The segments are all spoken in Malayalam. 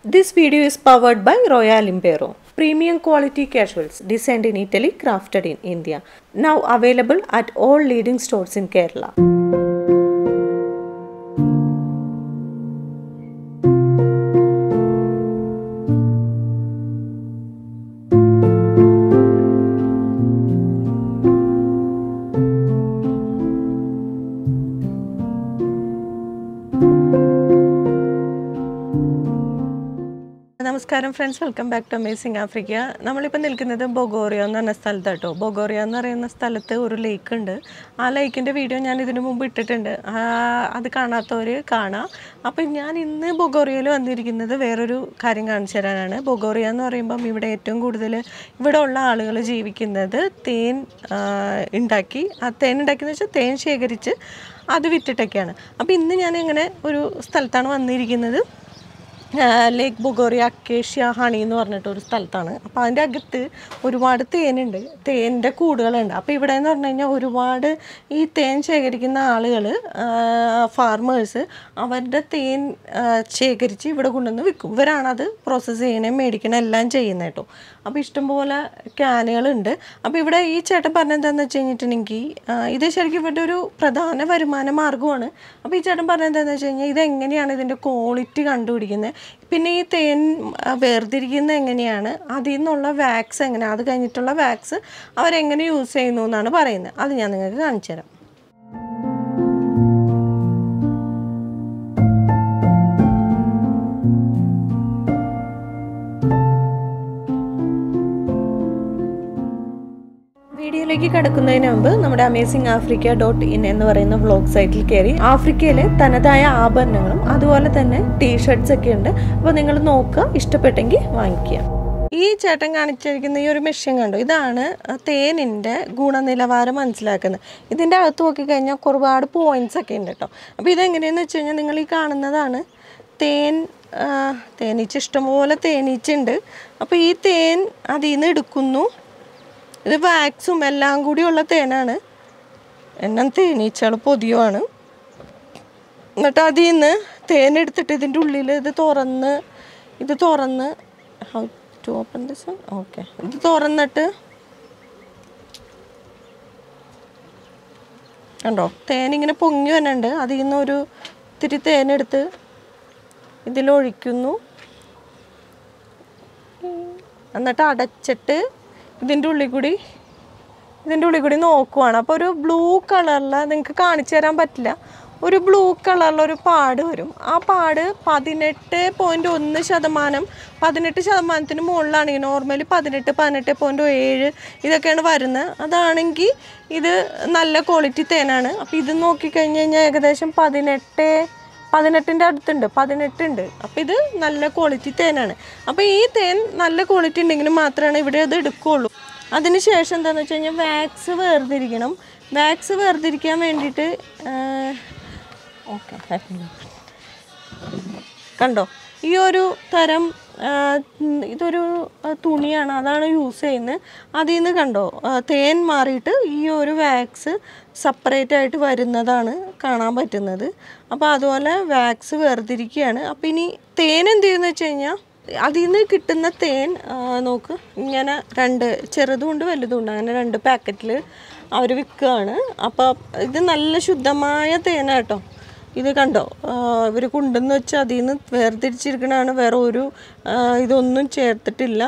This video is powered by Royal Impero. Premium quality casuals designed in Italy, crafted in India. Now available at all leading stores in Kerala. നമസ്കാരം friends welcome back to amazing Africa നമ്മളിപ്പോൾ നിൽക്കുന്നത് ബൊഗോറിയ എന്ന് പറഞ്ഞ സ്ഥലത്ത് കേട്ടോ ബൊഗോറിയ എന്ന് പറയുന്ന സ്ഥലത്ത് ഒരു ലേക്ക് ഉണ്ട് ആ ലേക്കിൻ്റെ വീഡിയോ ഞാൻ ഇതിനു മുമ്പ് ഇട്ടിട്ടുണ്ട് ആ, അത് കാണാത്തവർ കാണാം അപ്പം ഞാൻ ഇന്ന് ബൊഗോറിയയിൽ വന്നിരിക്കുന്നത് വേറൊരു കാര്യം കാണിച്ചു തരാനാണ് ബൊഗോറിയ എന്ന് പറയുമ്പം ഇവിടെ ഏറ്റവും കൂടുതൽ ഇവിടെ ഉള്ള ആളുകൾ ജീവിക്കുന്നത് തേൻ ആ, ഉണ്ടാക്കി ആ തേൻ ഉണ്ടാക്കിയെന്ന് വെച്ചാൽ തേൻ ശേഖരിച്ച് അത് വിറ്റിട്ടൊക്കെയാണ് അപ്പോൾ ഇന്ന് ഞാൻ ഇങ്ങനെ ഒരു സ്ഥലത്താണ് വന്നിരിക്കുന്നത് ലേക്ക് ബൊഗോറിയ അക്കേഷ്യ ഹണി എന്ന് പറഞ്ഞിട്ട് ഒരു സ്ഥലത്താണ് അപ്പോൾ അതിൻ്റെ അകത്ത് ഒരുപാട് തേനുണ്ട് തേനിൻ്റെ കൂടുകളുണ്ട് അപ്പോൾ ഇവിടെ എന്ന് പറഞ്ഞു കഴിഞ്ഞാൽ ഒരുപാട് ഈ തേൻ ശേഖരിക്കുന്ന ആളുകൾ ഫാർമേഴ്സ് അവരുടെ തേൻ ആ, ശേഖരിച്ച് ഇവിടെ കൊണ്ടുവന്ന് വിൽക്കും ഇവരാണ് അത് പ്രോസസ്സ് ചെയ്യണേ മേടിക്കണേ എല്ലാം ചെയ്യുന്നത് കേട്ടോ അപ്പോൾ ഇഷ്ടംപോലെ ക്യാനുകളുണ്ട് അപ്പോൾ ഇവിടെ ഈ ചേട്ടൻ പറഞ്ഞെന്താണെന്ന് വെച്ച് കഴിഞ്ഞിട്ടുണ്ടെങ്കിൽ ആ, ഇത് ശരിക്കും ഇവരുടെ ഒരു പ്രധാന വരുമാന മാർഗ്ഗമാണ് അപ്പോൾ ഈ ചേട്ടൻ പറഞ്ഞെന്താണെന്ന് വെച്ച് കഴിഞ്ഞാൽ ഇതെങ്ങനെയാണ് ഇതിൻ്റെ ക്വാളിറ്റി കണ്ടുപിടിക്കുന്നത് പിന്നെ ഈ തേൻ ആ, വേർതിരിക്കുന്നത് എങ്ങനെയാണ് അതിൽ നിന്നുള്ള വാക്സ് എങ്ങനെയാണ് അത് കഴിഞ്ഞിട്ടുള്ള വാക്സ് അവരെങ്ങനെ യൂസ് ചെയ്യുന്നു എന്നാണ് പറയുന്നത് അത് ഞാൻ നിങ്ങൾക്ക് കാണിച്ചു തരാം വീഡിയോയിലേക്ക് കടക്കുന്നതിന് മുമ്പ് നമ്മുടെ അമേസിംഗ് ആഫ്രിക്ക ഡോട്ട് ഇൻ എന്ന് പറയുന്ന വ്ലോഗ് സൈറ്റിൽ കയറി ആഫ്രിക്കയിലെ തനതായ ആഭരണങ്ങളും അതുപോലെ തന്നെ ടീഷർട്ട്സ് ഒക്കെ ഉണ്ട് അപ്പോൾ നിങ്ങൾ നോക്കുക ഇഷ്ടപ്പെട്ടെങ്കിൽ വാങ്ങിക്കുക ഈ ചേട്ടൻ കാണിച്ചിരിക്കുന്ന ഈ ഒരു മെഷീൻ കണ്ടു ഇതാണ് തേനിൻ്റെ ഗുണനിലവാരം മനസ്സിലാക്കുന്നത് ഇതിൻ്റെ അകത്ത് നോക്കിക്കഴിഞ്ഞാൽ ഒരുപാട് പോയിന്റ്സ് ഒക്കെ ഉണ്ട് കേട്ടോ അപ്പോൾ ഇതെങ്ങനെയാണെന്ന് വെച്ച് കഴിഞ്ഞാൽ നിങ്ങൾ ഈ കാണുന്നതാണ് തേൻ ആ, തേനീച്ച ഇഷ്ടംപോലെ തേനീച്ച ഉണ്ട് അപ്പോൾ ഈ തേൻ അതിൽ നിന്ന് എടുക്കുന്നു ഇത് വാക്സും എല്ലാം കൂടിയുള്ള തേനാണ് എന്നാൽ തേനീച്ചകൾ പൊതിയുമാണ് എന്നിട്ട് അതിൽ നിന്ന് തേനെടുത്തിട്ട് ഇതിൻ്റെ ഉള്ളിൽ ഇത് തുറന്ന് ഇത് തുറന്ന് how to open this okay ഇത് തുറന്നിട്ട് കണ്ടോ തേനിങ്ങനെ പൊങ്ങി വന്നുണ്ട് അതിൽ നിന്ന് ഒരു ഇത്തിരി തേനെടുത്ത് ഇതിലൊഴിക്കുന്നു എന്നിട്ട് അടച്ചിട്ട് ഇതിൻ്റെ ഉള്ളിൽ കൂടി ഇതിൻ്റെ ഉള്ളിൽ കൂടി നോക്കുവാണ് അപ്പോൾ ഒരു ബ്ലൂ കളറിൽ നിങ്ങൾക്ക് കാണിച്ചു തരാൻ പറ്റില്ല ഒരു ബ്ലൂ കളറിൽ ഒരു പാട് വരും ആ പാട് പതിനെട്ട് പോയിൻറ്റ് ഒന്ന് ശതമാനം പതിനെട്ട് ശതമാനത്തിന് മുകളിലാണെങ്കിൽ നോർമലി പതിനെട്ട് പതിനെട്ട് പോയിൻറ്റ് ഏഴ് ഇതൊക്കെയാണ് വരുന്നത് അതാണെങ്കിൽ ഇത് നല്ല ക്വാളിറ്റി തേനാണ് അപ്പോൾ ഇത് നോക്കിക്കഴിഞ്ഞ് കഴിഞ്ഞാൽ ഏകദേശം പതിനെട്ട് പതിനെട്ടിൻ്റെ അടുത്തുണ്ട് പതിനെട്ടുണ്ട് അപ്പോൾ ഇത് നല്ല ക്വാളിറ്റി തേനാണ് അപ്പോൾ ഈ തേൻ നല്ല ക്വാളിറ്റി ഉണ്ടെങ്കിൽ മാത്രമാണ് ഇവിടെ അത് എടുക്കുകയുള്ളൂ അതിന് ശേഷം എന്താണെന്ന് വെച്ച് കഴിഞ്ഞാൽ വാക്സ് വേർതിരിക്കണം വാക്സ് വേർതിരിക്കാൻ വേണ്ടിയിട്ട് ഓക്കെ കണ്ടോ ഈ ഒരു തരം ആ, ഉം, ഇതൊരു ആ, തുണിയാണ് അതാണ് യൂസ് ചെയ്യുന്നത് അതിൽ നിന്ന് കണ്ടോ ആ, തേൻ മാറിയിട്ട് ഈ ഒരു വാക്സ് സെപ്പറേറ്റ് ആയിട്ട് വരുന്നതാണ് കാണാൻ പറ്റുന്നത് അപ്പോൾ അതുപോലെ വാക്സ് വേർതിരിക്കുകയാണ് അപ്പോൾ ഇനി തേൻ എന്ത് ചെയ്യുന്നത് വെച്ച് കഴിഞ്ഞാൽ അതിൽ നിന്ന് കിട്ടുന്ന തേൻ ആ, നോക്ക് ഇങ്ങനെ രണ്ട് ചെറുതുണ്ട് വലുതുണ്ട് അങ്ങനെ രണ്ട് പാക്കറ്റിൽ അവർ വിൽക്കുകയാണ് അപ്പോൾ ഇത് നല്ല ശുദ്ധമായ തേനാട്ടോ ഇത് കണ്ടോ ഇവർ കൊണ്ടുവന്ന് വെച്ച് അതിൽ നിന്ന് വേർതിരിച്ചിരിക്കണതാണ് വേറെ ഒരു ആ, ഇതൊന്നും ചേർത്തിട്ടില്ല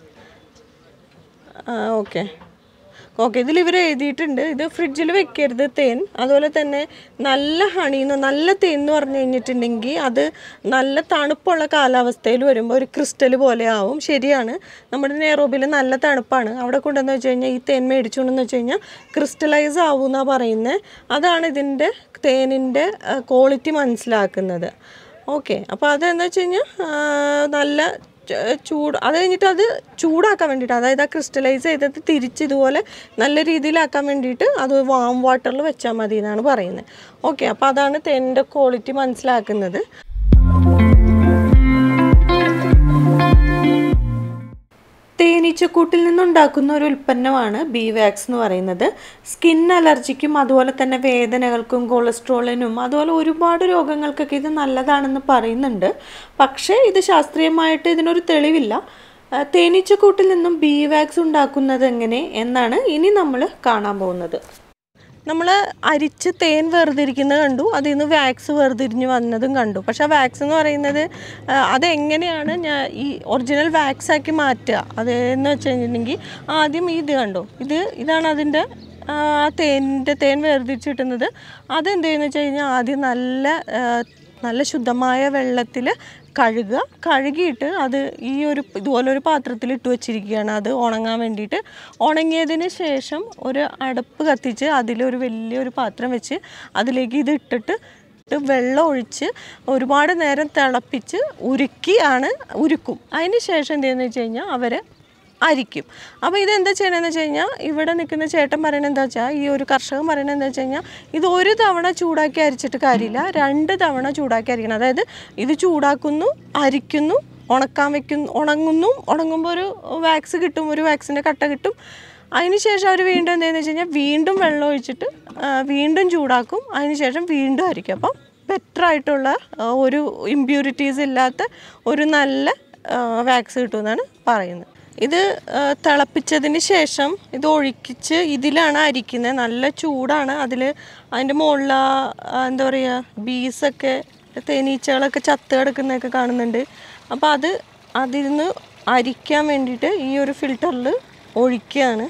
ഓക്കെ ഓക്കെ ഇതിൽ ഇവർ എഴുതിയിട്ടുണ്ട് ഇത് ഫ്രിഡ്ജിൽ വെക്കരുത് തേൻ അതുപോലെ തന്നെ നല്ല ഹണി എന്ന് നല്ല തേൻ എന്ന് പറഞ്ഞു കഴിഞ്ഞിട്ടുണ്ടെങ്കിൽ അത് നല്ല തണുപ്പുള്ള കാലാവസ്ഥയിൽ വരുമ്പോൾ ഒരു ക്രിസ്റ്റൽ പോലെ ആവും ശരിയാണ് നമ്മുടെ നെയറോബിൽ നല്ല തണുപ്പാണ് അവിടെ കൊണ്ടുവന്ന് വെച്ച് കഴിഞ്ഞാൽ ഈ തേൻ മേടിച്ചുകൊണ്ടെന്ന് വെച്ച് കഴിഞ്ഞാൽ ക്രിസ്റ്റലൈസ് ആവും എന്നാണ് പറയുന്നത് അതാണ് ഇതിൻ്റെ തേനിൻ്റെ ക്വാളിറ്റി മനസ്സിലാക്കുന്നത് ഓക്കെ അപ്പോൾ അതെന്താ വെച്ച് കഴിഞ്ഞാൽ നല്ല ച- ചൂട് അത് കഴിഞ്ഞിട്ട് അത് ചൂടാക്കാൻ വേണ്ടിയിട്ട് അതായത് ആ ക്രിസ്റ്റലൈസ് ചെയ്തിട്ട് തിരിച്ച് ഇതുപോലെ നല്ല രീതിയിലാക്കാൻ വേണ്ടിയിട്ട് അത് വാം വാട്ടറിൽ വെച്ചാൽ മതി എന്നാണ് പറയുന്നത് ഓക്കെ അപ്പോൾ അതാണ് തേനിൻ്റെ ക്വാളിറ്റി മനസ്സിലാക്കുന്നത് തേനീച്ചക്കൂട്ടിൽ നിന്നുണ്ടാക്കുന്ന ഒരു ഉൽപ്പന്നമാണ് ബി വാക്സ് എന്ന് പറയുന്നത് സ്കിൻ അലർജിക്കും അതുപോലെ തന്നെ വേദനകൾക്കും കൊളസ്ട്രോളിനും അതുപോലെ ഒരുപാട് രോഗങ്ങൾക്കൊക്കെ ഇത് നല്ലതാണെന്ന് പറയുന്നുണ്ട് പക്ഷേ ഇത് ശാസ്ത്രീയമായിട്ട് ഇതിനൊരു തെളിവില്ല ആ, തേനീച്ചക്കൂട്ടിൽ നിന്നും ബി വാക്സ് ഉണ്ടാക്കുന്നത് എങ്ങനെ എന്നാണ് ഇനി നമ്മൾ കാണാൻ പോകുന്നത് നമ്മൾ അരിച്ച് തേൻ വേർതിരിക്കുന്നത് കണ്ടു അതിൽ നിന്ന് വാക്സ് വേർതിരിഞ്ഞ് വന്നതും കണ്ടു പക്ഷെ ആ വാക്സ് എന്ന് പറയുന്നത് ആ, അതെങ്ങനെയാണ് ഞാൻ ഈ ഒറിജിനൽ വാക്സ് ആക്കി മാറ്റുക അത് എന്ന് വെച്ച് കഴിഞ്ഞിട്ടുണ്ടെങ്കിൽ ആദ്യം ഈ ഇത് കണ്ടു ഇത് ഇതാണ് അതിൻ്റെ ആ തേനിൻ്റെ തേൻ വേർതിരിച്ച് കിട്ടുന്നത് അതെന്ത് ചെയ്യുന്നത് വെച്ച് കഴിഞ്ഞാൽ ആദ്യം നല്ല ആ, നല്ല ശുദ്ധമായ വെള്ളത്തിൽ കഴുകുക കഴുകിയിട്ട് അത് ഈ ഒരു ഇതുപോലെ ഒരു പാത്രത്തിൽ ഇട്ട് വെച്ചിരിക്കുകയാണ് അത് ഉണങ്ങാൻ വേണ്ടിയിട്ട് ഉണങ്ങിയതിന് ശേഷം ഒരു അടുപ്പ് കത്തിച്ച് അതിലൊരു വലിയൊരു പാത്രം വെച്ച് അതിലേക്ക് ഇത് ഇട്ടിട്ട് ഇട്ട് വെള്ളം ഒഴിച്ച് ഒരുപാട് നേരം തിളപ്പിച്ച് ഉരുക്കിയാണ് ഉരുക്കും അതിന് ശേഷം എന്ത് ചെയ്യുന്നത് വെച്ച് കഴിഞ്ഞാൽ അവർ അരിക്കും അപ്പോൾ ഇതെന്താ ചെയ്യണമെന്ന് വെച്ച് കഴിഞ്ഞാൽ ഇവിടെ നിൽക്കുന്ന ചേട്ടൻ പറയണത് എന്താ വെച്ചാൽ ഈ ഒരു കർഷകൻ പറയണത് എന്താ വെച്ച് കഴിഞ്ഞാൽ ഇത് ഒരു തവണ ചൂടാക്കി അരിച്ചിട്ട് കാര്യമില്ല രണ്ട് തവണ ചൂടാക്കി അരിക്കണം അതായത് ഇത് ചൂടാക്കുന്നു അരിക്കുന്നു ഉണക്കാൻ വെക്കുന്നു ഉണങ്ങുന്നു ഉണങ്ങുമ്പോൾ ഒരു വാക്സ് കിട്ടും ഒരു വാക്സിൻ്റെ കട്ട കിട്ടും അതിനുശേഷം അവർ വീണ്ടും എന്താണെന്ന് വെച്ച് കഴിഞ്ഞാൽ വീണ്ടും വെള്ളം ഒഴിച്ചിട്ട് ആ, വീണ്ടും ചൂടാക്കും അതിനുശേഷം വീണ്ടും അരിക്കും അപ്പം ബെറ്റർ ആയിട്ടുള്ള ആ, ഒരു ഇമ്പ്യൂരിറ്റീസ് ഇല്ലാത്ത ഒരു നല്ല വാക്സ് കിട്ടുമെന്നാണ് പറയുന്നത് ഇത് ആ, തിളപ്പിച്ചതിന് ശേഷം ഇത് ഒഴിക്കിച്ച് ഇതിലാണ് അരിക്കുന്നത് നല്ല ചൂടാണ് അതിൽ അതിൻ്റെ മുകളിൽ എന്താ പറയുക ബീസൊക്കെ തേനീച്ചകളൊക്കെ ചത്ത് കിടക്കുന്നതൊക്കെ കാണുന്നുണ്ട് അപ്പോൾ അത് അതിൽ നിന്ന് അരിക്കാൻ വേണ്ടിയിട്ട് ഈ ഒരു ഫിൽറ്ററിൽ ഒഴിക്കുകയാണ്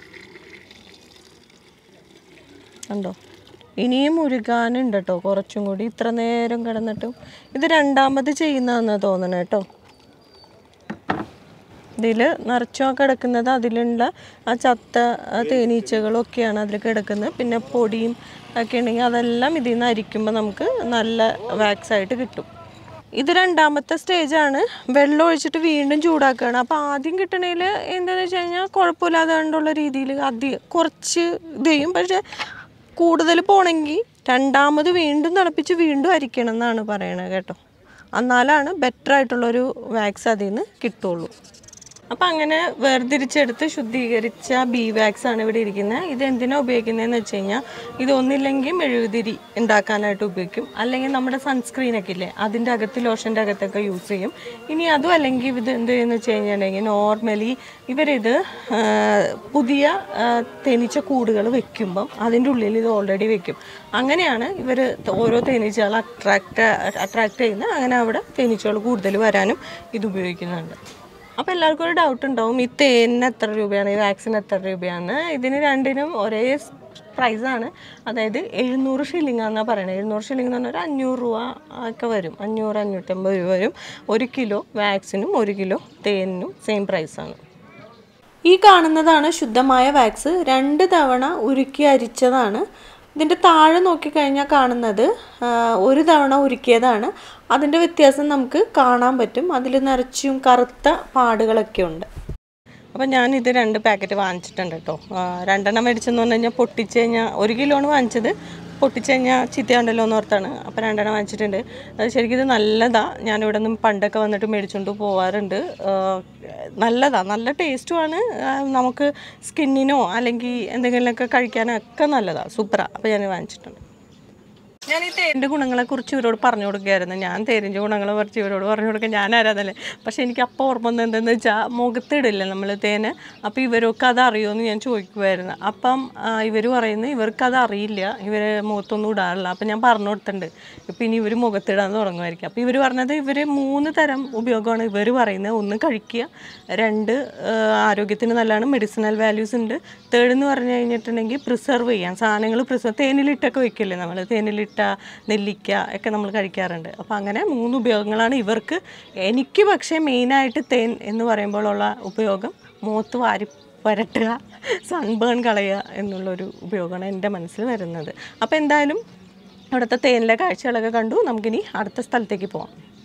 കണ്ടോ ഇനിയും ഉരുകാനുണ്ട് കേട്ടോ കുറച്ചും കൂടി ഇത്ര നേരം കിടന്നിട്ടും ഇത് രണ്ടാമത് ചെയ്യുന്നതെന്നാണ് തോന്നണേ കേട്ടോ ഇതിൽ നിറച്ചോ കിടക്കുന്നത് അതിലുള്ള ആ ചത്ത ആ തേനീച്ചകളൊക്കെയാണ് അതിൽ കിടക്കുന്നത് പിന്നെ പൊടിയും ഒക്കെ ഉണ്ടെങ്കിൽ അതെല്ലാം ഇതിൽ നിന്ന് അരിക്കുമ്പോൾ നമുക്ക് നല്ല വാക്സ് ആയിട്ട് കിട്ടും ഇത് രണ്ടാമത്തെ സ്റ്റേജാണ് വെള്ളം ഒഴിച്ചിട്ട് വീണ്ടും ചൂടാക്കുകയാണ് അപ്പോൾ ആദ്യം കിട്ടണേൽ എന്താണെന്ന് വെച്ച് കഴിഞ്ഞാൽ കുഴപ്പമില്ലാതെ കണ്ടുള്ള രീതിയിൽ അധികം കുറച്ച് ഇത് ചെയ്യും പക്ഷേ കൂടുതൽ പോണെങ്കിൽ രണ്ടാമത് വീണ്ടും തിളപ്പിച്ച് വീണ്ടും അരിക്കണം എന്നാണ് പറയണത് കേട്ടോ എന്നാലാണ് ബെറ്റർ ആയിട്ടുള്ളൊരു വാക്സ് അതിൽ നിന്ന് കിട്ടുള്ളൂ അപ്പം അങ്ങനെ വേർതിരിച്ചെടുത്ത് ശുദ്ധീകരിച്ച ബി വാക്സ് ആണ് ഇവിടെ ഇരിക്കുന്നത് ഇത് എന്തിനാ ഉപയോഗിക്കുന്നതെന്ന് വെച്ച് കഴിഞ്ഞാൽ ഇത് ഒന്നില്ലെങ്കിൽ മെഴുകുതിരി ഉണ്ടാക്കാനായിട്ട് ഉപയോഗിക്കും അല്ലെങ്കിൽ നമ്മുടെ സൺസ്ക്രീൻ ഒക്കെ ഇല്ലേ അതിൻ്റെ അകത്ത് ലോഷൻ്റെ അകത്തൊക്കെ യൂസ് ചെയ്യും ഇനി അതും അല്ലെങ്കിൽ ഇത് എന്ത് ചെയ്യുന്നത് വെച്ച് കഴിഞ്ഞിട്ടുണ്ടെങ്കിൽ നോർമലി ഇവരിത് ആ, പുതിയ ആ, തേനീച്ച കൂടുകൾ വെക്കുമ്പം അതിൻ്റെ ഉള്ളിൽ ഇത് ഓൾറെഡി വെക്കും അങ്ങനെയാണ് ഇവർ ഓരോ തേനീച്ചകൾ അട്രാക്റ്റ് അട്രാക്ട് ചെയ്യുന്നത് അങ്ങനെ അവിടെ തേനീച്ചകൾ കൂടുതൽ വരാനും ഇത് ഉപയോഗിക്കുന്നുണ്ട് അപ്പോൾ എല്ലാവർക്കും ഒരു ഡൗട്ട് ഉണ്ടാവും ഈ തേനിന് എത്ര രൂപയാണ് ഈ വാക്സിന് എത്ര രൂപയാണ് ഇതിന് രണ്ടിനും ഒരേ പ്രൈസാണ് അതായത് എഴുന്നൂറ് ഷില്ലിംഗ് ആണെന്നാണ് പറയുന്നത് എഴുന്നൂറ് ഷില്ലിംഗ് എന്ന് പറഞ്ഞാൽ ഒരു അഞ്ഞൂറ് രൂപ ഒക്കെ വരും അഞ്ഞൂറ് അഞ്ഞൂറ്റമ്പത് രൂപ വരും ഒരു കിലോ വാക്സിനും ഒരു കിലോ തേനിനും സെയിം പ്രൈസാണ് ഈ കാണുന്നതാണ് ശുദ്ധമായ വാക്സ് രണ്ട് തവണ ഉരുക്കി അരിച്ചതാണ് ഇതിൻ്റെ താഴെ നോക്കിക്കഴിഞ്ഞാൽ കാണുന്നത് ആ, ഒരു തവണ ഉരുക്കിയതാണ് അതിൻ്റെ വ്യത്യാസം നമുക്ക് കാണാൻ പറ്റും അതിൽ നിറച്ചും കറുത്ത പാടുകളൊക്കെ ഉണ്ട് അപ്പോൾ ഞാൻ ഇത് രണ്ട് പാക്കറ്റ് വാങ്ങിച്ചിട്ടുണ്ട് കേട്ടോ ആ, രണ്ടെണ്ണം മേടിച്ചെന്ന് പറഞ്ഞു കഴിഞ്ഞാൽ പൊട്ടിച്ച് കഴിഞ്ഞാൽ ഒരു കിലോ ആണ് വാങ്ങിച്ചത് പൊട്ടിച്ച് കഴിഞ്ഞാൽ ചീത്തയുണ്ടല്ലോ എന്ന് ഓർത്താണ് അപ്പോൾ രണ്ടെണ്ണം വാങ്ങിച്ചിട്ടുണ്ട് അത് ശരിക്കും ഇത് നല്ലതാണ് ഞാനിവിടെ നിന്ന് പണ്ടൊക്കെ വന്നിട്ട് മേടിച്ചുകൊണ്ട് പോവാറുണ്ട് ആ, നല്ലതാണ് നല്ല ടേസ്റ്റുമാണ് നമുക്ക് സ്കിന്നിനോ അല്ലെങ്കിൽ എന്തെങ്കിലുമൊക്കെ കഴിക്കാനൊക്കെ നല്ലതാണ് സൂപ്പറാണ് അപ്പോൾ ഞാൻ വാങ്ങിച്ചിട്ടുണ്ട് ഞാൻ ഈ തേരിൻ്റെ ഗുണങ്ങളെ കുറിച്ച് ഇവരോട് പറഞ്ഞു കൊടുക്കുകയായിരുന്നു ഞാൻ തേരിൻ്റെ ഗുണങ്ങളെ കുറിച്ച് ഇവരോട് പറഞ്ഞു കൊടുക്കുക ഞാൻ ആരാധനല്ലേ പക്ഷെ എനിക്ക് അപ്പോൾ ഓർമ്മ വന്നത് എന്തെന്ന് വെച്ചാൽ മുഖത്തിടില്ല നമ്മൾ തേന് അപ്പോൾ ഇവരൊക്കെ അത് അറിയുമെന്ന് ഞാൻ ചോദിക്കുമായിരുന്നു അപ്പം ഇവർ പറയുന്നത് ഇവർക്ക് അത് അറിയില്ല ഇവർ മുഖത്തൊന്നും ഇടാറില്ല അപ്പം ഞാൻ പറഞ്ഞു കൊടുത്തിട്ടുണ്ട് ഇപ്പം ഇനി ഇവർ മുഖത്തിടാൻ തുടങ്ങുമായിരിക്കും അപ്പോൾ ഇവർ പറഞ്ഞത് ഇവർ മൂന്ന് തരം ഉപയോഗമാണ് ഇവർ പറയുന്നത് ഒന്ന് കഴിക്കുക രണ്ട് ആ, ആരോഗ്യത്തിന് നല്ലതാണ് മെഡിസിനൽ വാല്യൂസ് ഉണ്ട് തേർഡ് എന്ന് പറഞ്ഞു കഴിഞ്ഞിട്ടുണ്ടെങ്കിൽ പ്രിസർവ് ചെയ്യാൻ സാധനങ്ങൾ പ്രിസർവ് തേനിലിട്ടൊക്കെ വെക്കില്ലേ നമ്മൾ തേനിലിട്ട നെല്ലിക്ക ഒക്കെ നമ്മൾ കഴിക്കാറുണ്ട് അപ്പോൾ അങ്ങനെ മൂന്ന് ഉപയോഗങ്ങളാണ് ഇവർക്ക് എനിക്ക് പക്ഷേ മെയിനായിട്ട് തേൻ എന്ന് പറയുമ്പോഴുള്ള ഉപയോഗം മുഖത്ത് വാരി പുരട്ടുക സൺബേൺ കളയുക എന്നുള്ളൊരു ഉപയോഗമാണ് എൻ്റെ മനസ്സിൽ വരുന്നത് അപ്പോൾ എന്തായാലും അവിടുത്തെ തേനിലെ കാഴ്ചകളൊക്കെ കണ്ടു നമുക്കിനി അടുത്ത സ്ഥലത്തേക്ക് പോകാം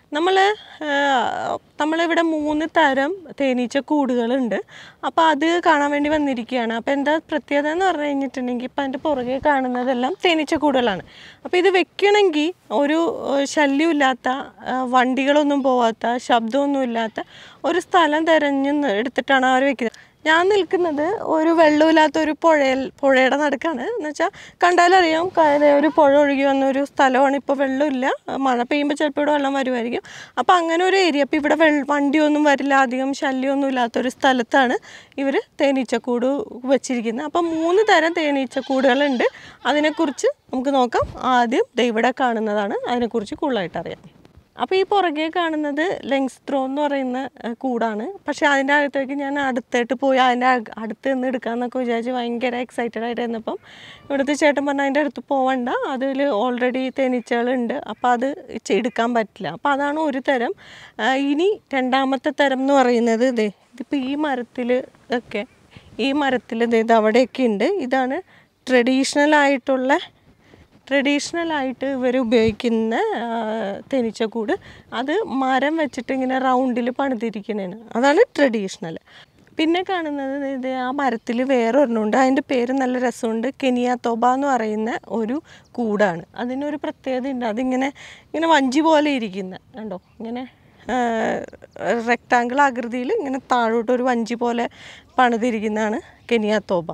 നമ്മൾ നമ്മളിവിടെ മൂന്ന് തരം തേനീച്ച കൂടുകളുണ്ട് അപ്പോൾ അത് കാണാൻ വേണ്ടി വന്നിരിക്കുകയാണ് അപ്പോൾ എന്താ പ്രത്യേകത എന്ന് പറഞ്ഞു കഴിഞ്ഞിട്ടുണ്ടെങ്കിൽ ഇപ്പം അതിൻ്റെ പുറകെ കാണുന്നതെല്ലാം തേനീച്ച കൂടുകളാണ് അപ്പോൾ ഇത് വെക്കണമെങ്കിൽ ഒരു ഏഹ്, ശല്യമില്ലാത്ത ഏഹ്, വണ്ടികളൊന്നും പോവാത്ത ശബ്ദമൊന്നും ഇല്ലാത്ത ഒരു സ്ഥലം തിരഞ്ഞ് ന- എടുത്തിട്ടാണ് അവർ വെക്കുന്നത് ഞാൻ നിൽക്കുന്നത് ഒരു വെള്ളമില്ലാത്ത ഒരു പുഴയിൽ പുഴയുടെ നടുക്കാണ് എന്ന് വെച്ചാൽ കണ്ടാലറിയാം കായലെ ഒരു പുഴ ഒഴുകി വന്ന ഒരു സ്ഥലമാണ് ഇപ്പോൾ വെള്ളമില്ല മഴ പെയ്യുമ്പോൾ ചിലപ്പോൾ ഇവിടെ വെള്ളം വരുമായിരിക്കും അപ്പോൾ അങ്ങനെ ഒരു ഏരിയ അപ്പോൾ ഇവിടെ വെള്ള വണ്ടിയൊന്നും വരില്ല അധികം ശല്യമൊന്നും ഇല്ലാത്തൊരു സ്ഥലത്താണ് ഇവർ തേനീച്ചക്കൂട് വെച്ചിരിക്കുന്നത് അപ്പോൾ മൂന്ന് തരം തേനീച്ചക്കൂടുകളുണ്ട് അതിനെക്കുറിച്ച് നമുക്ക് നോക്കാം ആദ്യം ദേ ഇവിടെ കാണുന്നതാണ് അതിനെക്കുറിച്ച് കൂടുതലായിട്ട് അറിയാം അപ്പോൾ ഈ പുറകെ കാണുന്നത് ലെങ്സ് ത്രോ എന്ന് പറയുന്ന ഏഹ്, കൂടാണ് പക്ഷേ അതിൻ്റെ അകത്തേക്ക് ഞാൻ അടുത്തായിട്ട് പോയി അതിൻ്റെ അക- അടുത്ത് നിന്ന് എടുക്കാമെന്നൊക്കെ വിചാരിച്ച് ഭയങ്കര എക്സൈറ്റഡ് ആയിട്ട് ഇരുന്നപ്പം ഇവിടുത്തെ ചേട്ടൻ പറഞ്ഞ അതിൻ്റെ അടുത്ത് പോവണ്ട അതിൽ ഓൾറെഡി തേനീച്ചകളുണ്ട് അപ്പോൾ അത് ചെ- എടുക്കാൻ പറ്റില്ല അപ്പോൾ അതാണ് ഒരു തരം ആ, ഇനി രണ്ടാമത്തെ തരം എന്ന് പറയുന്നത് ഇതേ ഇതിപ്പോൾ ഈ മരത്തിൽ ഒക്കെ ഈ മരത്തിൽ ഇത് അവിടെയൊക്കെ ഉണ്ട് ഇതാണ് ട്രഡീഷണൽ ആയിട്ടുള്ള ട്രഡീഷണൽ ആയിട്ട് ഇവർ ഉപയോഗിക്കുന്ന ആ, തേനീച്ചക്കൂട് അത് മരം വെച്ചിട്ട് ഇങ്ങനെ റൗണ്ടിൽ പണിതിരിക്കണേണ് അതാണ് ട്രഡീഷണൽ പിന്നെ കാണുന്നത് ഇത് ആ മരത്തിൽ വേറെ ഒരെണ്ണമുണ്ട് അതിൻ്റെ പേര് നല്ല രസമുണ്ട് കെനിയാത്തോബ എന്ന് പറയുന്ന ഒരു കൂടാണ് അതിനൊരു പ്രത്യേകത ഉണ്ട് അതിങ്ങനെ ഇങ്ങനെ വഞ്ചി പോലെ ഇരിക്കുന്ന കണ്ടോ ഇങ്ങനെ റെക്റ്റാങ്കിൾ ആകൃതിയിൽ ഇങ്ങനെ താഴോട്ട് ഒരു വഞ്ചി പോലെ പണിതിരിക്കുന്നതാണ് കെനിയാത്തോബ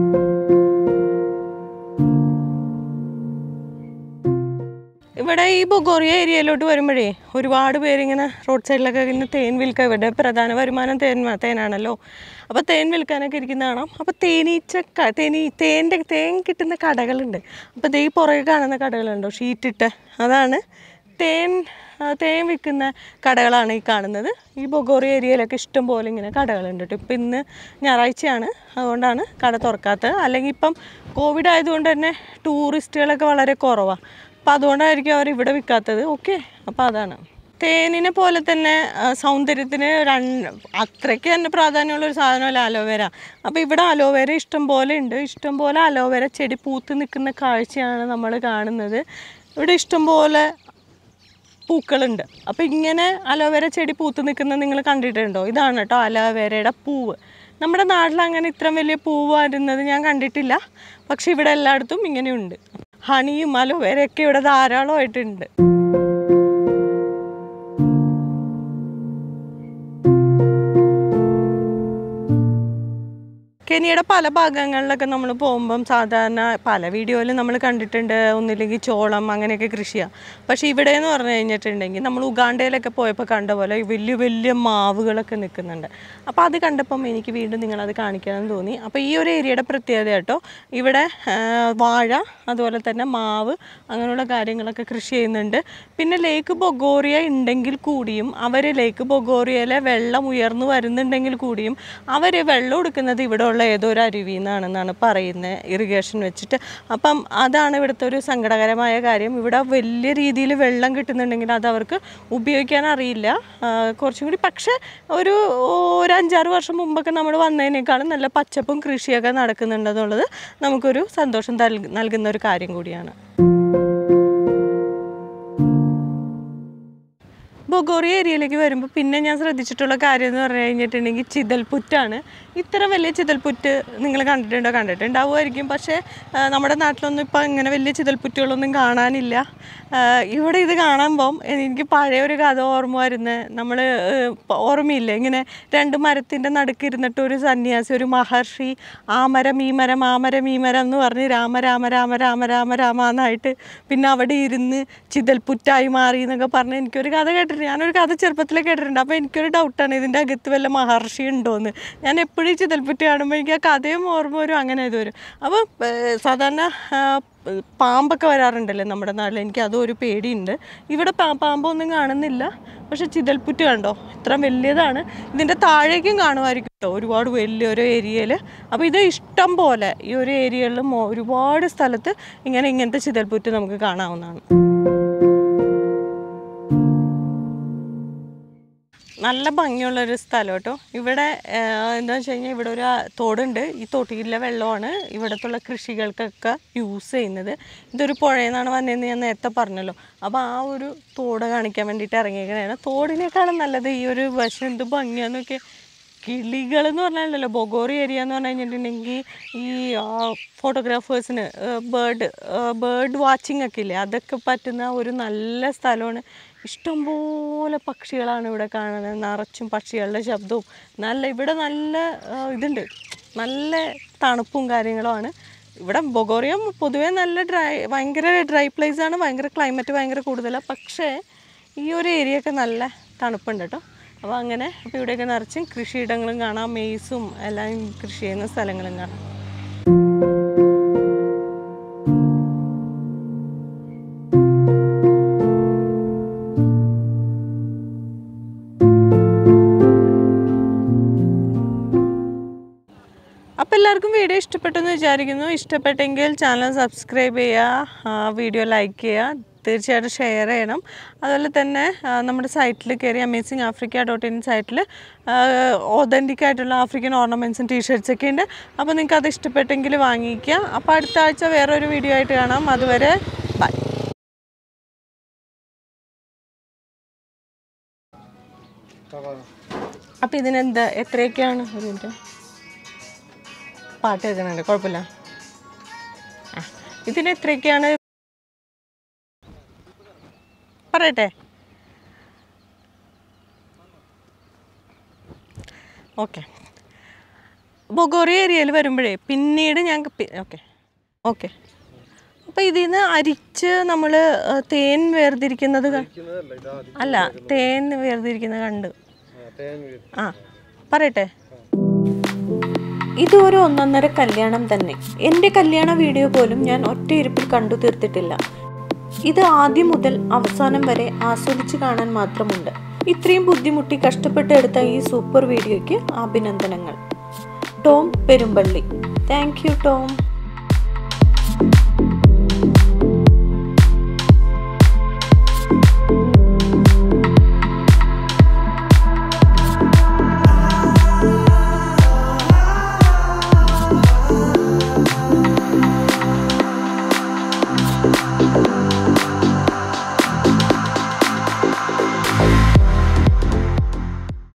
ഇവിടെ ഈ ബൊഗോറിയ ഏരിയയിലോട്ട് വരുമ്പോഴേ ഒരുപാട് പേരിങ്ങനെ റോഡ് സൈഡിലൊക്കെ ഇങ്ങനെ തേൻ വിൽക്കാൻ ഇവിടെ പ്രധാന വരുമാനം തേൻ തേനാണല്ലോ അപ്പോൾ തേൻ വിൽക്കാനൊക്കെ ഇരിക്കുന്ന കാണാം അപ്പോൾ തേനീച്ച ക- തേനീ തേൻ്റെ തേൻ കിട്ടുന്ന കടകളുണ്ട് അപ്പോൾ ദേ ഈ പുറകെ കാണുന്ന കടകളുണ്ടോ ഷീറ്റിട്ട് അതാണ് തേൻ ആ, തേൻ വിൽക്കുന്ന കടകളാണ് ഈ കാണുന്നത് ഈ ബൊഗോറി ഏരിയയിലൊക്കെ ഇഷ്ടം പോലെ ഇങ്ങനെ കടകളുണ്ട് കേട്ടോ ഇപ്പം ഇന്ന് ഞായറാഴ്ചയാണ് അതുകൊണ്ടാണ് കട തുറക്കാത്തത് അല്ലെങ്കിൽ ഇപ്പം കോവിഡ് ആയതുകൊണ്ട് തന്നെ ടൂറിസ്റ്റുകളൊക്കെ വളരെ കുറവാണ് അപ്പം അതുകൊണ്ടായിരിക്കും അവർ ഇവിടെ വിൽക്കാത്തത് ഓക്കെ അപ്പോൾ അതാണ് തേനിനെ പോലെ തന്നെ ആ, സൗന്ദര്യത്തിന് രണ്ട് അത്രയ്ക്ക് തന്നെ പ്രാധാന്യമുള്ള ഒരു സാധനമല്ല അലോവേര അപ്പോൾ ഇവിടെ അലോവേര ഇഷ്ടം പോലെ ഉണ്ട് ഇഷ്ടം പോലെ അലോവേര ചെടി പൂത്ത് നിൽക്കുന്ന കാഴ്ചയാണ് നമ്മൾ കാണുന്നത് ഇവിടെ ഇഷ്ടം പോലെ പൂക്കളുണ്ട് അപ്പോൾ ഇങ്ങനെ അലോവേര ചെടി പൂത്ത് നിൽക്കുന്നത് നിങ്ങൾ കണ്ടിട്ടുണ്ടോ ഇതാണ് കേട്ടോ അലോവേരയുടെ പൂവ് നമ്മുടെ നാട്ടിൽ അങ്ങനെ ഇത്രയും വലിയ പൂവ് വരുന്നത് ഞാൻ കണ്ടിട്ടില്ല പക്ഷെ ഇവിടെ എല്ലായിടത്തും ഇങ്ങനെയുണ്ട് ഹണിയും അലോവേരയൊക്കെ ഇവിടെ ധാരാളമായിട്ടുണ്ട് കെനിയുടെ പല ഭാഗങ്ങളിലൊക്കെ നമ്മൾ പോകുമ്പം സാധാരണ പല വീഡിയോയിലും നമ്മൾ കണ്ടിട്ടുണ്ട് ഒന്നില്ലെങ്കിൽ ചോളം അങ്ങനെയൊക്കെ കൃഷിയാണ് പക്ഷേ ഇവിടെ എന്ന് പറഞ്ഞു കഴിഞ്ഞിട്ടുണ്ടെങ്കിൽ നമ്മൾ ഉഗാണ്ടയിലൊക്കെ പോയപ്പോൾ കണ്ട പോലെ ഈ വലിയ വലിയ മാവുകളൊക്കെ നിൽക്കുന്നുണ്ട് അപ്പോൾ അത് കണ്ടപ്പം എനിക്ക് വീണ്ടും നിങ്ങളത് കാണിക്കണമെന്ന് തോന്നി അപ്പോൾ ഈ ഒരു ഏരിയയുടെ പ്രത്യേകത കേട്ടോ ഇവിടെ ആ, വാഴ അതുപോലെ തന്നെ മാവ് അങ്ങനെയുള്ള കാര്യങ്ങളൊക്കെ കൃഷി ചെയ്യുന്നുണ്ട് പിന്നെ ലേക്ക് ബൊഗോറിയ ഉണ്ടെങ്കിൽ കൂടിയും അവർ ലേക്ക് ബൊഗോറിയയിലെ വെള്ളം ഉയർന്നു വരുന്നുണ്ടെങ്കിൽ കൂടിയും അവർ വെള്ളം എടുക്കുന്നത് ഇവിടെ ഉള്ള ഏതോ ഒരു അരുവിയിൽ നിന്നാണെന്നാണ് പറയുന്നത് ഇറിഗേഷൻ വെച്ചിട്ട് അപ്പം അതാണ് ഇവിടുത്തെ ഒരു സങ്കടകരമായ കാര്യം ഇവിടെ വലിയ രീതിയിൽ വെള്ളം കിട്ടുന്നുണ്ടെങ്കിൽ അത് അവർക്ക് ഉപയോഗിക്കാൻ അറിയില്ല ആ, കുറച്ചും കൂടി പക്ഷേ ഒരു ഒരു അഞ്ചാറ് വർഷം മുമ്പൊക്കെ നമ്മൾ വന്നതിനേക്കാളും നല്ല പച്ചപ്പും കൃഷിയൊക്കെ നടക്കുന്നുണ്ടെന്നുള്ളത് നമുക്കൊരു സന്തോഷം തൽ- നൽകുന്ന ഒരു കാര്യം കൂടിയാണ് ബൊഗോറിയ ഏരിയയിലേക്ക് വരുമ്പോൾ പിന്നെ ഞാൻ ശ്രദ്ധിച്ചിട്ടുള്ള കാര്യം എന്ന് പറഞ്ഞു കഴിഞ്ഞിട്ടുണ്ടെങ്കിൽ ചിതൽപുറ്റാണ് ഇത്ര വലിയ ചിതൽപുറ്റ് നിങ്ങൾ കണ്ടിട്ടുണ്ടോ കണ്ടിട്ടുണ്ടാവുമായിരിക്കും പക്ഷേ ആ, നമ്മുടെ നാട്ടിലൊന്നും ഇപ്പം ഇങ്ങനെ വലിയ ചിതൽപുറ്റുകളൊന്നും കാണാനില്ല ആ, ഇവിടെ ഇത് കാണുമ്പം എനിക്ക് പഴയ ഒരു കഥ ഓർമ്മ വരുന്നത് നമ്മൾ ഓർമ്മയില്ലേ ഇങ്ങനെ രണ്ട് മരത്തിൻ്റെ നടുക്ക് ഇരുന്നിട്ട് ഒരു സന്യാസി ഒരു മഹർഷി ആ മരം ഈ മരം ആ മരം ഈ മരം എന്ന് പറഞ്ഞ് രാമ രാമ രാമ രാമ രാമ രാമ എന്നായിട്ട് പിന്നെ അവിടെ ഇരുന്ന് ചിതൽപുറ്റായി മാറി എന്നൊക്കെ പറഞ്ഞ് എനിക്കൊരു കഥ കേട്ടിട്ടുണ്ട് ഞാനൊരു കഥ ചെറുപ്പത്തിൽ കേട്ടിട്ടുണ്ട് അപ്പോൾ എനിക്കൊരു ഡൗട്ടാണ് ഇതിൻ്റെ അകത്ത് വല്ല മഹർഷി ഉണ്ടോയെന്ന് ഞാൻ എപ്പോഴും ഈ ചിതൽപുറ്റ് കാണുമ്പോൾ എനിക്ക് ആ കഥയും ഓർമ്മ വരും അങ്ങനെ ഇത് വരും അപ്പോൾ ഏഹ്, സാധാരണ ആ, പാമ്പൊക്കെ വരാറുണ്ടല്ലേ നമ്മുടെ നാട്ടിൽ എനിക്ക് അതും ഒരു പേടിയുണ്ട് ഇവിടെ പാ- പാമ്പൊന്നും കാണുന്നില്ല പക്ഷെ ചിതൽപുറ്റ് കണ്ടോ ഇത്ര വലിയതാണ് ഇതിൻ്റെ താഴേക്കും കാണുമായിരിക്കും കേട്ടോ ഒരുപാട് വലിയൊരു ഏരിയയിൽ അപ്പോൾ ഇത് ഇഷ്ടം പോലെ ഈ ഒരു ഏരിയയിൽ ഒരുപാട് സ്ഥലത്ത് ഇങ്ങനെ ഇങ്ങനത്തെ ചിതൽപുറ്റ് നമുക്ക് കാണാവുന്നതാണ് നല്ല ഭംഗിയുള്ളൊരു സ്ഥലം കേട്ടോ ഇവിടെ എന്താ വെച്ച് കഴിഞ്ഞാൽ ഇവിടെ ഒരു ആ- തോടുണ്ട് ഈ തോട്ടിലെ വെള്ളമാണ് ഇവിടത്തുള്ള കൃഷികൾക്കൊക്കെ യൂസ് ചെയ്യുന്നത് ഇതൊരു പുഴയിൽ നിന്നാണ് വന്നതെന്ന് ഞാൻ നേരത്തെ പറഞ്ഞല്ലോ അപ്പോൾ ആ ഒരു തോട് കാണിക്കാൻ വേണ്ടിയിട്ട് ഇറങ്ങിയേക്കണതാണ് തോടിനേക്കാളും നല്ലത് ഈ ഒരു വശം എന്ത് ഭംഗിയാന്ന് നോക്കിയാൽ കിളികൾ എന്ന് പറഞ്ഞാലല്ലോ ബൊഗോറി ഏരിയ എന്ന് പറഞ്ഞു കഴിഞ്ഞിട്ടുണ്ടെങ്കിൽ ഈ ഫോട്ടോഗ്രാഫേഴ്സിന് ബേർഡ് ബേർഡ് വാച്ചിങ് ഒക്കെ ഇല്ലേ അതൊക്കെ പറ്റുന്ന ഒരു നല്ല സ്ഥലമാണ് ഇഷ്ടംപോലെ പക്ഷികളാണ് ഇവിടെ കാണുന്നത് നിറച്ചും പക്ഷികളുടെ ശബ്ദവും നല്ല ഇവിടെ നല്ല ആ, ഇതുണ്ട് നല്ല തണുപ്പും കാര്യങ്ങളുമാണ് ഇവിടെ ബൊഗോറിയം പൊതുവേ നല്ല ഡ്രൈ ഭയങ്കര ഡ്രൈ പ്ലേസ് ആണ് ഭയങ്കര ക്ലൈമറ്റ് ഭയങ്കര കൂടുതലാണ് പക്ഷേ ഈ ഒരു ഏരിയ ഒക്കെ നല്ല തണുപ്പുണ്ട് കേട്ടോ അപ്പോൾ അങ്ങനെ അപ്പോൾ ഇവിടെയൊക്കെ നിറച്ചും കൃഷിയിടങ്ങളും കാണാം മെയ്സും എല്ലാം കൃഷി ചെയ്യുന്ന സ്ഥലങ്ങളും കാണാം അപ്പോൾ എല്ലാവർക്കും വീഡിയോ ഇഷ്ടപ്പെട്ടെന്ന് വിചാരിക്കുന്നു ഇഷ്ടപ്പെട്ടെങ്കിൽ ചാനൽ സബ്സ്ക്രൈബ് ചെയ്യുക ആ, വീഡിയോ ലൈക്ക് ചെയ്യുക തീർച്ചയായിട്ടും ഷെയർ ചെയ്യണം അതുപോലെ തന്നെ ആ, നമ്മുടെ സൈറ്റിൽ കയറി അമേസിങ് ആഫ്രിക്ക ഡോട്ട് ഇൻ സൈറ്റിൽ ഒതൻറ്റിക് ആയിട്ടുള്ള ആഫ്രിക്കൻ ഓർണമെൻറ്റ്സും ടീഷർട്സ് ഒക്കെ ഉണ്ട് അപ്പോൾ നിങ്ങൾക്ക് അത് ഇഷ്ടപ്പെട്ടെങ്കിൽ വാങ്ങിക്കുക അപ്പോൾ അടുത്ത ആഴ്ച വേറൊരു വീഡിയോ ആയിട്ട് കാണാം അതുവരെ ബൈ അപ്പോൾ ഇതിനെന്താ എത്രയൊക്കെയാണ് ഒരു മിനിറ്റ് പാട്ട് കേൾക്കുന്നുണ്ട് കുഴപ്പമില്ല ആ ഇതിന് എത്രയൊക്കെയാണ് പറയട്ടെ ഓക്കെ ബൊഗോറി ഏരിയയിൽ വരുമ്പോഴേ പിന്നീട് ഞങ്ങൾക്ക് ഓക്കെ ഓക്കെ അപ്പോൾ ഇതിൽ നിന്ന് അരിച്ച് നമ്മൾ തേൻ വേർതിരിക്കുന്നത് ക- അല്ല തേൻ വേർതിരിക്കുന്നത് കണ്ട് ആ പറയട്ടെ ഇത് ഒരു ഒന്നൊന്നര കല്യാണം തന്നെ എൻ്റെ കല്യാണ വീഡിയോ പോലും ഞാൻ ഒറ്റ ഇരിപ്പിൽ കണ്ടു തീർത്തിട്ടില്ല ഇത് ആദ്യം മുതൽ അവസാനം വരെ ആസ്വദിച്ച് കാണാൻ മാത്രമുണ്ട് ഇത്രയും ബുദ്ധിമുട്ടി കഷ്ടപ്പെട്ടെടുത്ത ഈ സൂപ്പർ വീഡിയോയ്ക്ക് അഭിനന്ദനങ്ങൾ Tom Perumpally thank you Tom